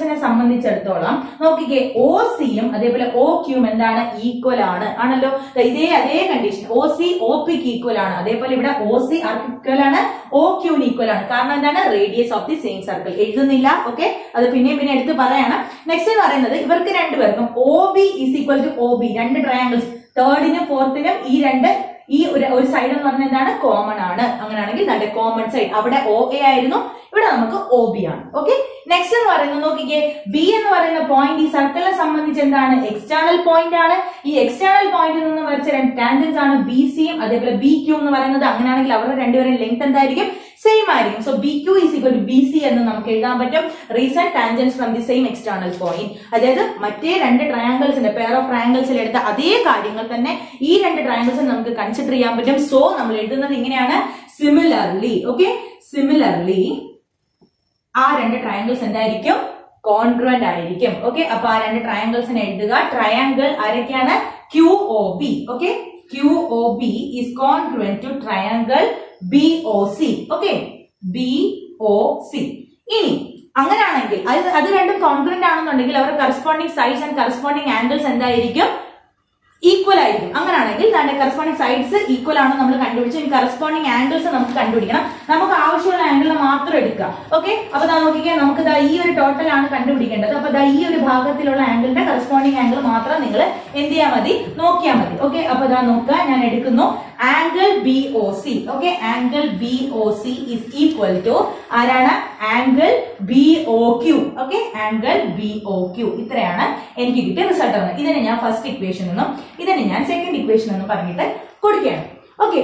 സംബന്ധിച്ചിടത്തോളം നോക്കിക്കേ ഒ സിയും അതേപോലെ ഒ ക്യൂം എന്താണ് ഈക്വൽ ആണ് ആണല്ലോ ദാ ഇതേ അതേ കണ്ടീഷൻ ഒ സി ഒ പിക്ക് ഈക്വൽ ആണ് അതേപോലെ ഇവിടെ ഒ സി ഈക്വൽ ആണ് ഒ ക്യൂന് ഈക്വൽ ആണ് കാരണം എന്താണ് radius of the same circle എഴുതുന്നില്ല ഓക്കെ അത് പിന്നെയും പിന്നെ എടുത്ത് പറയാണ് നെക്സ്റ്റ് എന്ന് പറയുന്നത് ഇവർക്ക് രണ്ടുപേർക്കും O B is equal to O B രണ്ട് ട്രയാങ്കിൾസ് തേർഡിനും ഫോർത്തിനും ഈ രണ്ട് ഈ ഒരു ഒരു സൈഡ് എന്ന് പറഞ്ഞാൽ എന്താണ് കോമൺ ആണ് അങ്ങനെയാണെങ്കിൽ നല്ല കോമൺ സൈഡ് അവിടെ ഒ എ ആയിരുന്നു ഇവിടെ നമുക്ക് ഒ ബി ആണ് ഓക്കെ നെക്സ്റ്റ് എന്ന് പറയുന്നത് നോക്കിക്കേ ബി എന്ന് പറയുന്ന പോയിന്റ് ഈ സർക്കിളിനെ സംബന്ധിച്ച് എന്താണ് എക്സ്റ്റേണൽ പോയിന്റ് ആണ് ഈ എക്സ്റ്റേണൽ പോയിന്റിൽ നിന്ന് വരച്ച രണ്ട് ടാൻജൻസ് ആണ് ബി സിയും അതേപോലെ ബി ക്യൂ എന്ന് പറയുന്നത് അങ്ങനെയാണെങ്കിൽ അവരുടെ രണ്ടുപേരും ലെങ്ത് എന്തായിരിക്കും സെയിം ആയിരിക്കും so B Q is equal to B C എന്ന് നമുക്ക് എഴുതാൻ പറ്റും reason tangents from the same external point അതായത് മറ്റേ രണ്ട് ട്രയാങ്കിൾസിന്റെ പെയർ ഓഫ് ട്രയാങ്കിൾസിൽ എടുത്ത അതേ കാര്യങ്ങൾ തന്നെ ഈ രണ്ട് ട്രയാങ്കിൾസിന് നമുക്ക് കൺസിഡർ ചെയ്യാൻ പറ്റും സോ നമ്മൾ എഴുതുന്നത് ഇങ്ങനെയാണ് സിമിലർലി ഓക്കെ സിമിലർലി ആ രണ്ട് ട്രയാങ്കിൾസ് എന്തായിരിക്കും കോൺഗ്രുവന്റ് ആയിരിക്കും ഓക്കെ അപ്പൊ ആ രണ്ട് ട്രയാങ്കിൾസിനെ എഴുതുക ട്രയാങ്കിൾ ആരൊക്കെയാണ് Q O B okay Q O B is congruent to triangle B O C okay B O C ഇനി അങ്ങനെയാണെങ്കിൽ അത് അത് രണ്ടും കോൺഗ്രന്റ് ആണെന്നുണ്ടെങ്കിൽ അവരുടെ corresponding sides and corresponding angles എന്തായിരിക്കും ഈക്വൽ ആയിരിക്കും അങ്ങനെയാണെങ്കിൽ നമ്മുടെ കറസ്പോണ്ടിങ് സൈഡ്സ് ഈക്വൽ ആണ് നമ്മൾ കണ്ടുപിടിച്ച് ഇനി കറസ്പോണ്ടിങ് ആംഗിൾസ് നമുക്ക് കണ്ടുപിടിക്കണം നമുക്ക് ആവശ്യമുള്ള ആംഗിൾ മാത്രം എടുക്കാം ഓക്കെ അപ്പൊ ദാ നോക്കിക്കേ നമുക്ക് ദാ ഈ ഒരു ടോട്ടൽ ആണ് കണ്ടുപിടിക്കേണ്ടത് അപ്പൊ ദാ ഈ ഒരു ഭാഗത്തിലുള്ള ആംഗിളിന്റെ കറസ്പോണ്ടിങ് ആംഗിൾ മാത്രം നിങ്ങൾ എന്ത് ചെയ്യാൻ മതി നോക്കിയാൽ മതി ഓക്കെ അപ്പൊ ദാ നോക്കുക ഞാൻ എടുക്കുന്നു angle B O C okay angle B O C is equal to ആരാണ് angle B O Q okay angle B O Q ഇത്രയാണ് എനിക്ക് കിട്ടിയ റിസൾട്ട് വന്നത് ഇതിനെ ഞാൻ ഫസ്റ്റ് ഇക്വേഷൻ എന്നും ഇതിനെ ഞാൻ സെക്കൻഡ് ഇക്വേഷൻ എന്നും പറഞ്ഞിട്ട് കൊടുക്കുകയാണ് ഓക്കെ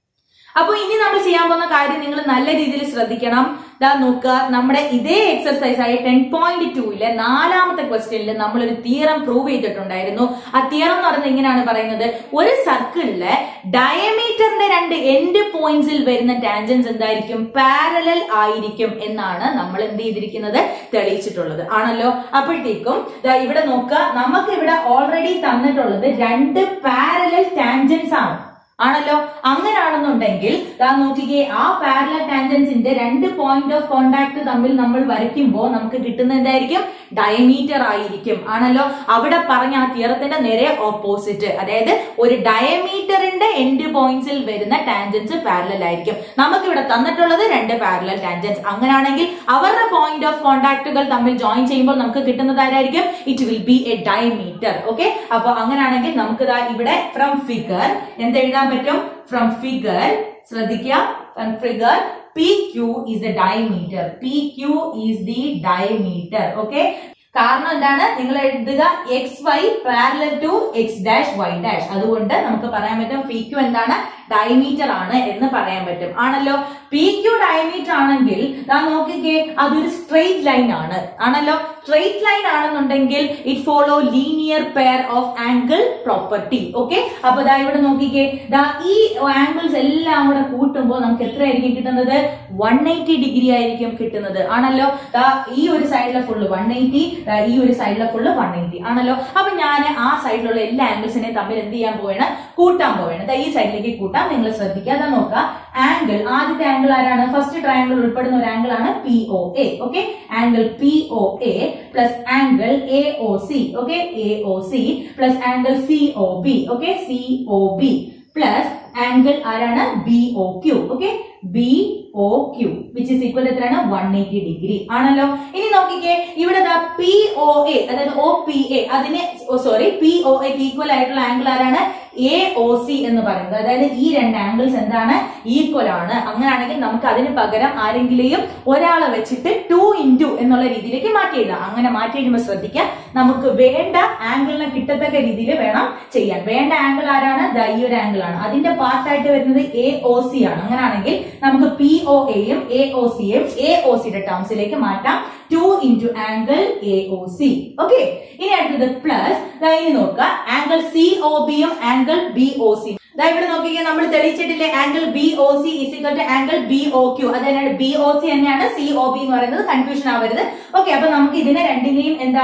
അപ്പൊ ഇനി നമ്മൾ ചെയ്യാൻ പോകുന്ന കാര്യം നിങ്ങൾ നല്ല രീതിയിൽ ശ്രദ്ധിക്കണം ദാ നോക്കുക നമ്മുടെ ഇതേ എക്സർസൈസ് ആയ ടെൻ പോയിന്റ് ടൂയിലെ നാലാമത്തെ ക്വസ്റ്റ്യനിൽ നമ്മൾ ഒരു തിയറം പ്രൂവ് ചെയ്തിട്ടുണ്ടായിരുന്നു ആ തിയറം എന്ന് പറയുന്നത് ഇങ്ങനെയാണ് പറയുന്നത് ഒരു സർക്കിളിലെ ഡയമീറ്ററിന്റെ രണ്ട് എൻഡ് പോയിന്റ്സിൽ വരുന്ന ടാൻജൻസ് എന്തായിരിക്കും പാരലൽ ആയിരിക്കും എന്നാണ് നമ്മൾ എന്ത് ചെയ്തിരിക്കുന്നത് തെളിയിച്ചിട്ടുള്ളത് ആണല്ലോ അപ്പോഴത്തേക്കും ദാ ഇവിടെ നോക്കുക നമുക്ക് ഇവിടെ ഓൾറെഡി തന്നിട്ടുള്ളത് രണ്ട് പാരലൽ ടാൻജൻസ് ആണ് ആണല്ലോ അങ്ങനെയാണെന്നുണ്ടെങ്കിൽ ദാ നോക്കിക്കേ ആ പാരലൽ ടാൻജൻസിന്റെ രണ്ട് പോയിന്റ് ഓഫ് കോണ്ടാക്ട് തമ്മിൽ നമ്മൾ വരയ്ക്കുമ്പോൾ നമുക്ക് കിട്ടുന്ന എന്തായിരിക്കും ഡയമീറ്റർ ആയിരിക്കും ആണല്ലോ അവിടെ പറഞ്ഞ ആ തിയറത്തിന്റെ നേരെ ഓപ്പോസിറ്റ് അതായത് ഒരു ഡയമീറ്ററിന്റെ എൻഡ് പോയിന്റ്സിൽ വരുന്ന ടാൻജൻസ് പാരലൽ ആയിരിക്കും നമുക്ക് ഇവിടെ തന്നിട്ടുള്ളത് രണ്ട് പാരലൽ ടാൻജൻസ് അങ്ങനെയാണെങ്കിൽ അവരുടെ പോയിന്റ് ഓഫ് കോണ്ടാക്ടുകൾ തമ്മിൽ ജോയിൻ ചെയ്യുമ്പോൾ നമുക്ക് കിട്ടുന്നത് ആരായിരിക്കും it will be a diameter okay അപ്പൊ അങ്ങനെയാണെങ്കിൽ നമുക്ക് ദാ ഇവിടെ ഫ്രം ഫിഗർ എന്തെഴുതാൻ പറ്റും ഫ്രം ഫിഗർ ശ്രദ്ധിക്കുക from figure P Q is the diameter P Q is the diameter okay കാരണം എന്താണ് നിങ്ങൾ എഴുതുക X Y parallel to X dash Y dash അതുകൊണ്ട് നമുക്ക് പറയാൻ പറ്റും പി ക്യൂ എന്താണ് ഡയമീറ്റർ ആണ് എന്ന് പറയാൻ പറ്റും ആണല്ലോ പി ക്യൂ ഡയമീറ്റർ ആണെങ്കിൽ ദാ നോക്കിക്കേ അതൊരു സ്ട്രെയിറ്റ് ലൈൻ ആണ് ആണല്ലോ സ്ട്രെയിറ്റ് ലൈൻ ആണെന്നുണ്ടെങ്കിൽ it follow linear pair of angle property okay അപ്പൊ ദാ ഇവിടെ നോക്കിക്കേ ദാ ഈ ആംഗിൾസ് എല്ലാം കൂടെ കൂട്ടുമ്പോൾ നമുക്ക് എത്രയായിരിക്കും കിട്ടുന്നത് വൺ എയ്റ്റി ഡിഗ്രി ആയിരിക്കും കിട്ടുന്നത് ആണല്ലോ ദാ ഈ ഒരു സൈഡിലെ ഫുള്ള് വൺ എയ്റ്റി ഈ ഒരു സൈഡിലെ ഫുള്ള് വൺ എയ്റ്റി ആണല്ലോ അപ്പൊ ഞാൻ ആ സൈഡിലുള്ള എല്ലാ ആംഗിൾസിനെയും തമ്മിൽ എന്ത് ചെയ്യാൻ പോവാണ് കൂട്ടാൻ പോവാണ് ദാ ഈ സൈഡിലേക്ക് കൂട്ടാം നിങ്ങൾ ശ്രദ്ധിക്കുക അതാ നോക്കുക ആംഗിൾ ആദ്യത്തെ ആംഗിൾ ആരാണ് ഫസ്റ്റ് ട്രയാംഗിൾ ഉൾപ്പെടുന്ന ഒരു ആംഗിൾ ആണ് P O A okay angle P O A plus angle A O C okay A O C plus angle C O B okay C O B plus angle ആരാണ് B O Q okay B O Q which is equal എത്രയാണ് one eighty degree ആണല്ലോ ഇനി നോക്കിക്കേ ഇവിടെ P O A അതായത് O P A അതിന് sorry P O എക്ക് equal ആയിട്ടുള്ള ആംഗിൾ ആരാണ് എ ഒ സി എന്ന് പറയുന്നത് അതായത് ഈ രണ്ട് ആംഗിൾസ് എന്താണ് ഈക്വൽ ആണ് അങ്ങനെയാണെങ്കിൽ നമുക്ക് അതിന് പകരം ആരെങ്കിലും ഒരാളെ വെച്ചിട്ട് ടു ഇൻറ്റു എന്നുള്ള രീതിയിലേക്ക് മാറ്റി എഴുതാം അങ്ങനെ മാറ്റി എഴുതുമ്പോൾ ശ്രദ്ധിക്കുക നമുക്ക് വേണ്ട ആംഗിളിനെ കിട്ടത്തക്ക രീതിയിൽ വേണം ചെയ്യാൻ വേണ്ട ആംഗിൾ ആരാണ് ദാ ഈ ഒരു ആംഗിൾ ആണ് അതിന്റെ പാർട്ടായിട്ട് വരുന്നത് എ ഒ സി ആണ് അങ്ങനെയാണെങ്കിൽ നമുക്ക് പി ഒ എയും എ ഒ സിയും എ ഒ സിയുടെ ടേംസിലേക്ക് മാറ്റാം two into angle A O C okay ഇനി അടുത്തത് പ്ലസ് ഇനി നോക്കുക ആംഗിൾ സി ഒ ബിയും ആംഗിൾ ബി ഒ സി ദാ ഇവിടെ നോക്കിക്കേ നമ്മൾ തെളിയിച്ചിട്ടില്ലേ angle B O C is equal to angle B O Q അത് തന്നെയാണ് ബി ഒ സി തന്നെയാണ് സി ഒ ബി എന്ന് പറയുന്നത് കൺഫ്യൂഷൻ ആവരുത് ഓക്കെ അപ്പൊ നമുക്ക് ഇതിനെ രണ്ടിനെയും എന്താണ്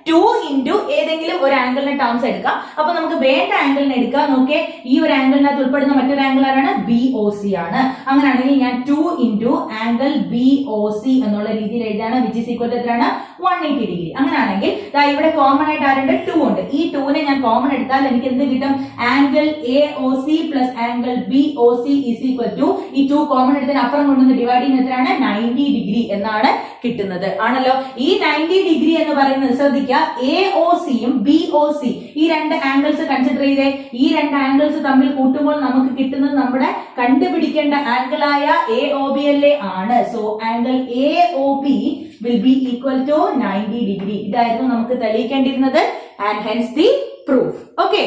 ടു ഇൻറ്റു ഏതെങ്കിലും ഒരു ആംഗിളിന്റെ ടേംസ് എടുക്കാം അപ്പൊ നമുക്ക് വേണ്ട ആംഗിളിനെ എടുക്കാം നോക്കിയേ ഈ ഒരു ആംഗിളിനകത്ത് ഉൾപ്പെടുന്ന മറ്റൊരു ആംഗിൾ ആരാണ് ബി ഒ സി ആണ് അങ്ങനെയാണെങ്കിൽ ഞാൻ two into angle B O C എന്നുള്ള രീതിയിൽ എഴുതാണ് വിച്ച് ഇസ് ഈക്വൽ എത്രയാണ് വൺ എയ്റ്റി ഡിഗ്രി അങ്ങനെയാണെങ്കിൽ ദാ ഇവിടെ കോമൺ ആയിട്ട് ആരുണ്ട് ടു ഉണ്ട് ഈ ടൂനെ ഞാൻ കോമൺ എടുത്താൽ എനിക്ക് എന്ത് കിട്ടും angle A O C plus angle B O C is equal to ഈ ടു കോമൺ എടുത്തതിന് അപ്പുറം കൊണ്ടുവന്ന് ഡിവൈഡ് ചെയ്യുന്ന എത്രയാണ് നയൻറ്റി ഡിഗ്രി എന്നാണ് കിട്ടുന്നത് ആണല്ലോ ഈ നയൻറ്റി ഡിഗ്രി എന്ന് പറയുന്നത് ശ്രദ്ധിക്കുക എ ഒ സിയും ബി ഒ സി ഈ രണ്ട് ആംഗിൾസ് കൺസിഡർ ചെയ്തേ ഈ രണ്ട് ആംഗിൾസ് തമ്മിൽ കൂട്ടുമ്പോൾ നമുക്ക് കിട്ടുന്നത് നമ്മുടെ കണ്ടുപിടിക്കേണ്ട ആംഗിൾ ആയ A O B L A ആണ് so angle A O B will be equal to ninety degree ഇതായിരുന്നു നമുക്ക് തെളിയിക്കേണ്ടിയിരുന്നത് and hence the proof okay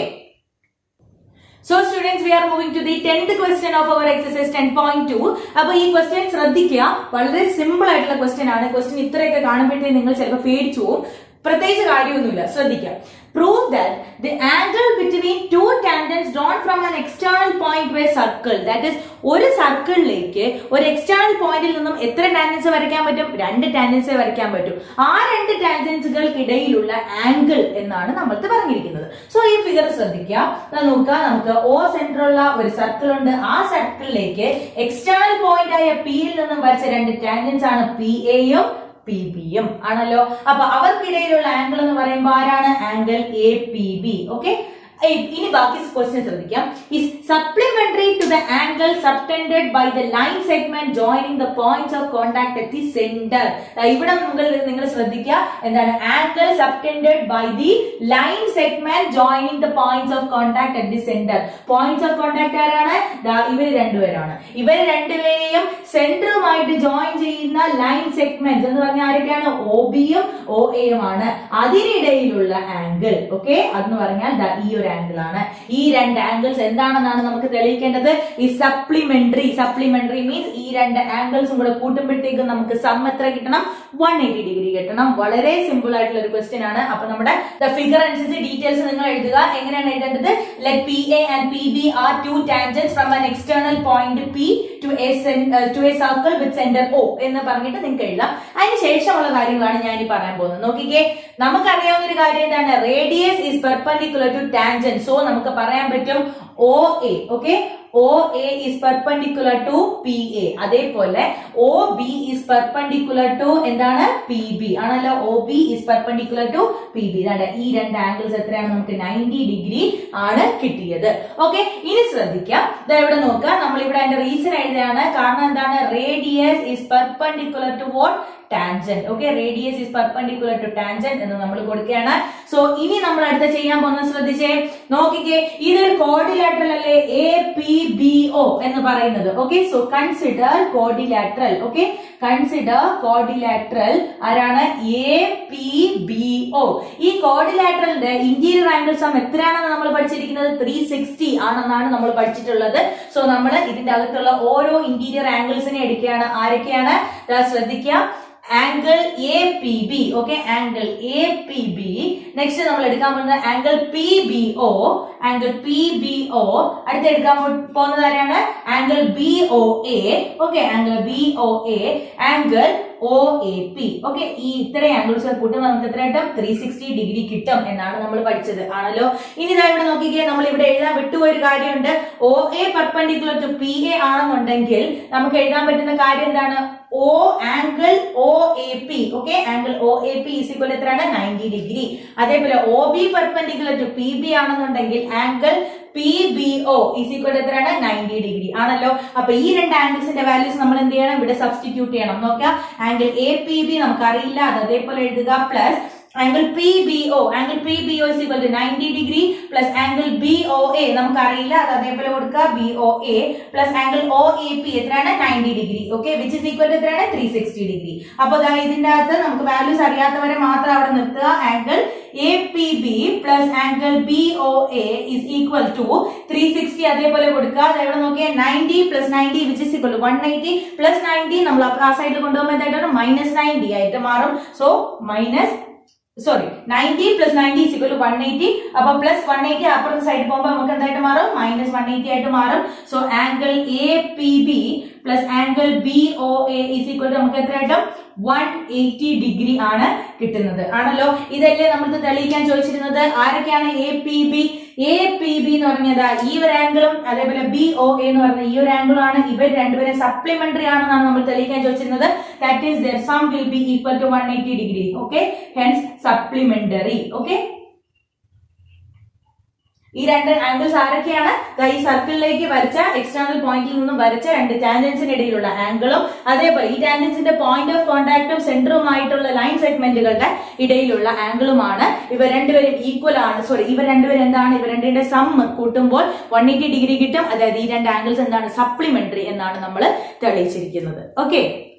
so students we are moving to the tenth question of our exercise ten point two അപ്പൊ ഈ question ശ്രദ്ധിക്കുക വളരെ simple ആയിട്ടുള്ള question ആണ് question ഇത്രയൊക്കെ കാണുമ്പോഴത്തേക്ക് നിങ്ങൾ ചിലപ്പോൾ പേടിച്ചു പോകും പ്രത്യേകിച്ച് കാര്യമൊന്നുമില്ല ശ്രദ്ധിക്കുക prove that the angle between two tangents drawn from an external point way circle that is ഒരു സർക്കിളിലേക്ക് ഒരു എക്സ്റ്റേണൽ പോയിന്റിൽ നിന്നും എത്ര ടാൻജൻസ് വരയ്ക്കാൻ പറ്റും രണ്ട് ടാൻജൻസ് വരയ്ക്കാൻ പറ്റും ആ രണ്ട് ടാൻജൻസുകൾക്കിടയിലുള്ള ആംഗിൾ എന്നാണ് നമ്മൾക്ക് പറഞ്ഞിരിക്കുന്നത് സോ ഈ ഫിഗർ ശ്രദ്ധിക്കുക ദാ നോക്കുക നമുക്ക് ഓ സെന്ററുള്ള ഒരു സർക്കിൾ ഉണ്ട് ആ സർക്കിളിലേക്ക് എക്സ്റ്റേണൽ പോയിന്റ് ആയ പിയിൽ നിന്നും വരച്ച രണ്ട് ടാൻജൻസ് ആണ് പി എയും പി ബിയും ആണല്ലോ അപ്പൊ അവർക്കിടയിലുള്ള ആംഗിൾ എന്ന് പറയുമ്പോൾ ആരാണ് angle A P B okay ഇനി ബാക്കി ക്വസ്റ്റ്യൻ ശ്രദ്ധിക്കാം is supplementary to the angle subtended by the line segment joining the points of contact at the centre ഇവിടെ മുകളിൽ നിങ്ങൾ ശ്രദ്ധിക്കുക എന്താണ് angle subtended by the line segment joining the points of contact at the centre points of contact ആരാണ് ദാ ഇവർ രണ്ടുപേരാണ് ഇവർ രണ്ടുപേരെയും സെന്ററുമായിട്ട് ജോയിൻ ചെയ്യുന്ന ലൈൻ സെഗ്മെന്റ് എന്ന് പറഞ്ഞാൽ ആരൊക്കെയാണ് ഒ ബിയും ഒ എയും ആണ് അതിനിടയിലുള്ള ആംഗിൾ ഓക്കെ അതെന്ന് പറഞ്ഞാൽ ദാ ഈ ഒരു ആംഗിൾ ആണ് ഈ രണ്ട് ആംഗിൾസ് എന്താണെന്നാണ് നമുക്ക് തെളിയിക്കേണ്ടത് ഈ സപ്ലിമെന്ററി സപ്ലിമെന്ററി മീൻസ് ഈ രണ്ട് ആംഗിൾസും കൂടെ കൂട്ടുമ്പോഴത്തേക്കും നമുക്ക് സം എത്ര കിട്ടണം വൺ എയ്റ്റി ഡിഗ്രി കിട്ടണം വളരെ സിമ്പിൾ ആയിട്ടുള്ള ഒരു ക്വസ്റ്റ്യൻ ആണ് അപ്പൊ നമ്മുടെ ഫിഗർ അനുസരിച്ച് ഡീറ്റെയിൽസ് നിങ്ങൾ എഴുതുക എങ്ങനെയാണ് എഴുതേണ്ടത് let P A and P B are two tangents from an external point P to a to a circle with centre O എന്ന് പറഞ്ഞിട്ട് നിങ്ങൾക്ക് എഴുതാം അതിന് ശേഷമുള്ള കാര്യങ്ങളാണ് ഞാൻ ഇനി പറയാൻ പോകുന്നത് നോക്കിക്കേ നമുക്കറിയാവുന്ന ഒരു കാര്യം എന്താണ് radius is perpendicular to tangent so നമുക്ക് പറയാൻ പറ്റും O A okay O A is perpendicular to P A അതേപോലെ O B is perpendicular to എന്താണ് പി ബി ആണല്ലോ O B is perpendicular to P B ഇതാണ് ഈ രണ്ട് ആംഗിൾസ് എത്രയാണ് നമുക്ക് നയൻറ്റി ഡിഗ്രി ആണ് കിട്ടിയത് ഓക്കെ ഇനി ശ്രദ്ധിക്കാം ദാ ഇവിടെ നോക്കുക നമ്മൾ ഇവിടെ അതിന്റെ റീസൺ എഴുതുകയാണ് കാരണം എന്താണ് radius is perpendicular to what tangent okay radius is perpendicular to tangent എന്ന് നമ്മൾ കൊടുക്കുകയാണ് സോ ഇനി നമ്മൾ അടുത്ത ചെയ്യാൻ പോകുന്നത് ശ്രദ്ധിച്ചേ നോക്കിക്കേ ഇതൊരു കോഡിലാറ്ററൽ അല്ലേ എ പി ബി ഒ എന്ന് പറയുന്നത് okay so consider quadrilateral okay consider quadrilateral ആരാണ് എ പി ബി ഒ ഈ കോഡിലാറ്ററലിന്റെ ഇന്റീരിയർ ആംഗിൾ സം എത്രയാണെന്ന് നമ്മൾ പഠിച്ചിരിക്കുന്നത് ത്രീ സിക്സ്റ്റി ആണെന്നാണ് നമ്മൾ പഠിച്ചിട്ടുള്ളത് സോ നമ്മൾ ഇതിന്റെ അകത്തുള്ള ഓരോ ഇന്റീരിയർ ആംഗിൾസിനെ എടുക്കുകയാണ് ആരൊക്കെയാണ് ദാ ശ്രദ്ധിക്കുക angle A P B okay angle A P B next നമ്മൾ എടുക്കാൻ പോകുന്നത് angle P B O angle P B O അടുത്ത് എടുക്കാൻ പോ- പോകുന്നത് ആരാണ് angle B O A okay angle B O A angle O A P okay ഈ ഇത്രയും ആംഗിൾസ് കൂട്ടുമ്പോൾ നമുക്ക് എത്ര കിട്ടും ത്രീ സിക്സ്റ്റി ഡിഗ്രി കിട്ടും എന്നാണ് നമ്മൾ പഠിച്ചത് ആണല്ലോ ഇനി ഇതാ ഇവിടെ നോക്കിക്കേ നമ്മൾ ഇവിടെ എഴുതാൻ വിട്ടുപോയ ഒരു കാര്യമുണ്ട് O A perpendicular to P A ആണെന്നുണ്ടെങ്കിൽ നമുക്ക് എഴുതാൻ പറ്റുന്ന കാര്യം എന്താണ് O angle O A P okay angle O A P is equal എത്രയാണ് നയൻറ്റി ഡിഗ്രി അതേപോലെ O B perpendicular to P B ആണെന്നുണ്ടെങ്കിൽ angle P B O is equal എത്രയാണ് നയൻറ്റി ഡിഗ്രി ആണല്ലോ അപ്പൊ ഈ രണ്ട് ആംഗിൾസിന്റെ വാല്യൂസ് നമ്മൾ എന്ത് ചെയ്യണം ഇവിടെ സബ്സ്റ്റിറ്റ്യൂട്ട് ചെയ്യണം നോക്കാം ആംഗിൾ എ പി ബി നമുക്ക് അറിയില്ല അത് അതേപോലെ എഴുതുക plus angle P B O angle P B O equal to ninety degree plus angle B O A നമുക്ക് അറിയില്ല അത് അതേപോലെ കൊടുക്കുക B O A plus angle O A P എത്രയാണ് ninety degree okay which is equal to എത്രയാണ് three sixty degree അപ്പൊ ദാ ഇതിന്റെ അകത്ത് നമുക്ക് വാല്യൂസ് അറിയാത്തവരെ മാത്രം അവിടെ നിർത്തുക angle A P B plus angle B O A is equal to three sixty അതേപോലെ കൊടുക്കുക അത് എവിടെ നോക്കിയാൽ ninety plus ninety which is equal to one eighty plus ninety നമ്മൾ ആ സൈഡിൽ കൊണ്ടുപോകുമ്പോൾ എന്തായിട്ടാണ് മൈനസ് നയൻറ്റി ആയിട്ട് മാറും so minus sorry ninety plus ninety is equal to one eighty അപ്പൊ പ്ലസ് വൺ എയ്റ്റി അപ്പുറത്തെ സൈഡിൽ പോകുമ്പോൾ നമുക്ക് എന്തായിട്ട് മാറും മൈനസ് വൺ എയ്റ്റി ആയിട്ട് മാറും so angle A P B plus angle B O A is equal to നമുക്ക് എത്ര കിട്ടും വൺ എയ്റ്റി ഡിഗ്രി ആണ് കിട്ടുന്നത് ആണല്ലോ ഇതല്ലേ നമ്മൾക്ക് തെളിയിക്കാൻ ചോദിച്ചിരുന്നത് ആരൊക്കെയാണ് A P B A P B എന്ന് പറഞ്ഞത് ഈ ഒരു ആംഗിളും അതേപോലെ ബി ഒ എ എന്ന് പറഞ്ഞ ഈ ഒരു ആംഗിളും ആണ് ഇവർ രണ്ടുപേരും സപ്ലിമെന്ററി ആണെന്നാണ് നമ്മൾ തെളിയിക്കാൻ ചോദിച്ചിരുന്നത് that is their sum will be equal to one eighty degree okay hence supplementary okay ഈ രണ്ട് ആംഗിൾസ് ആരൊക്കെയാണ് ദാ ഈ സർക്കിളിലേക്ക് വരച്ച എക്സ്റ്റേണൽ പോയിന്റിൽ നിന്നും വരച്ച രണ്ട് ടാൻജൻസിന് ഇടയിലുള്ള ആംഗിളും അതേപോലെ ഈ ടാൻജൻസിന്റെ പോയിന്റ് ഓഫ് കോൺടാക്റ്റും സെന്ററുമായിട്ടുള്ള ലൈൻ സെഗ്മെന്റുകളുടെ ഇടയിലുള്ള ആംഗിളുമാണ് ഇവ രണ്ടുപേരും ഈക്വൽ ആണ് സോറി ഇവർ രണ്ടുപേരും എന്താണ് ഇവർ രണ്ടിന്റെ സം കൂട്ടുമ്പോൾ വൺ എയ്റ്റി ഡിഗ്രി കിട്ടും അതായത് ഈ രണ്ട് ആംഗിൾസ് എന്താണ് സപ്ലിമെന്ററി എന്നാണ് നമ്മൾ തെളിയിച്ചിരിക്കുന്നത് ഓക്കെ